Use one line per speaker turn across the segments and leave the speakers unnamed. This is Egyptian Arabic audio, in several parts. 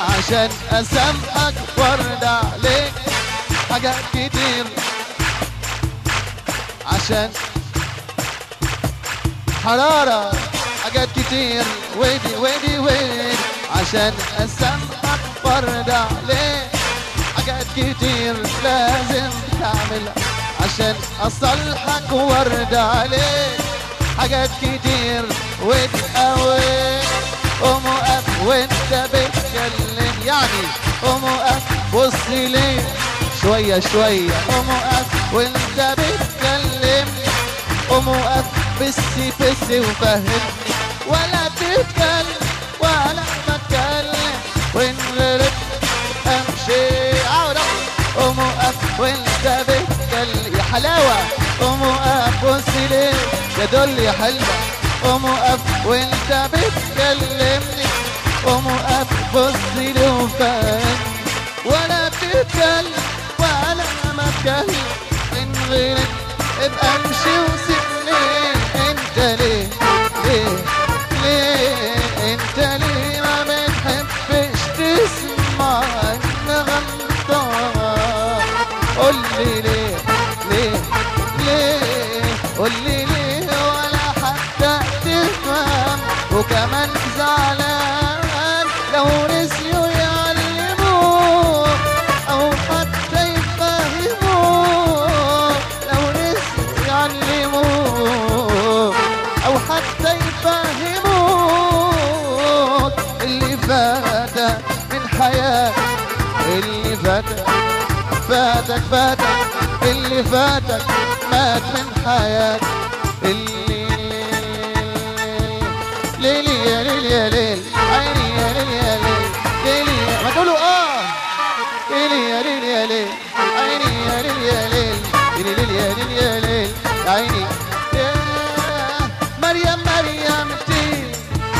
عشان اسامحك وارد عليك حاجات كتير عشان حرارة حاجات كتير ويدي ويدي ويدي عشان اسامحك وارد عليك حاجات كتير لازم تعملها عشان اصلحك وارد عليك حاجات كتير وتقوي قوم وقف وانت بتكلم يعني قوم وقف بص لي شوية شوية قوم وقف وانت بتكلم قوم وقف بسي بسي وفهمني ولا تتكلم ولا بتكلم وان غلط امشي عاود قوم وقف وانت بتكلم يا حلاوة قوم وقف بص لي يا دول يا حلوة قوم وقف وانت بتكلمني قوم وقف بص لي وفهمني ولا تتكلم ولا ما اتكلم ان غيرك ابقى امشي وسيبني انت ليه ليه ليه انت ليه ما بتحبش تسمع النغم طار قول لي ليه ليه ليه قول لي ليه ولا حتى تفهم وكمان زعلان لو نسيوا يعلموك او حتى يفهموك لو نسيوا يعلموك او حتى يفهموك اللي فاتك من حياتك اللي فاتك فاتك فاتك اللي فاتك مات من حياتك اللي ليل يا ليل يا ليل عيني يا ليل يا ليل ليلي يا- ما تقولوا اه ليل يا ليل يا ليل عيني يا ليل يا ليل ليل ليل يا ليل يا ليل يا عيني يا مريم مريم تي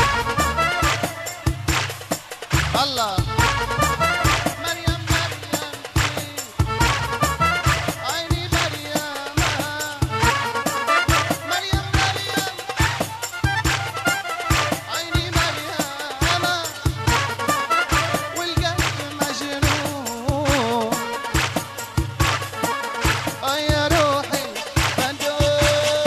الله مريم مريم تي عيني مريم مريم مريم عيني مريم والقلب مجنون آه يا روحي مندوب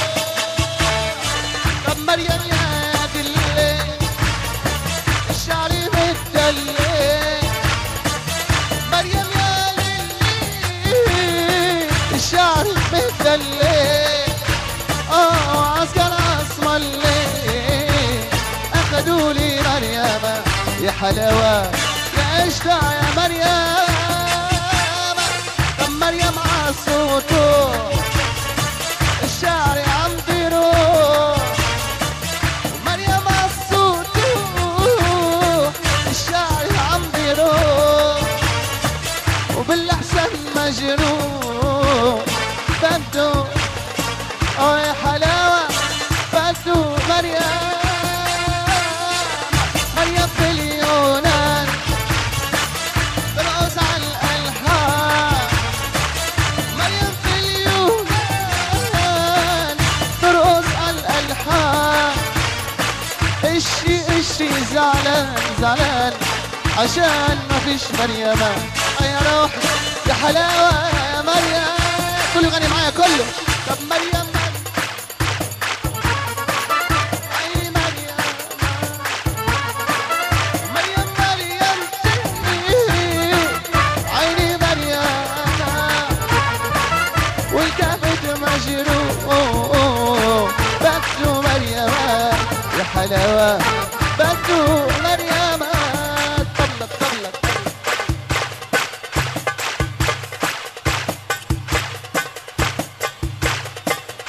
طب مريم يا دلي الشعر متدلي مريم يا للي الشعر متدلي اه عسكر اسمر ليه اخدوا لي مريم يا حلاوه يا قشطه يا مريم طب مريم عصوته الشعر عم بيروح مريم عصوته الشعر عم بيروح وبالاحسن مجروح بدو اه يا حلاوة بدو مريم مريم في اليونان ترقص على الألحان مريم في اليونان ترقص على الألحان اشي اشي زعلان زعلان عشان ما فيش مريم يا روحي يا حلاوة يا مريم كله غني معايا كله طب مريم عيني مريم مريم مريم عيني مريم والكبد مجروح بكتو مريم يا حلاوة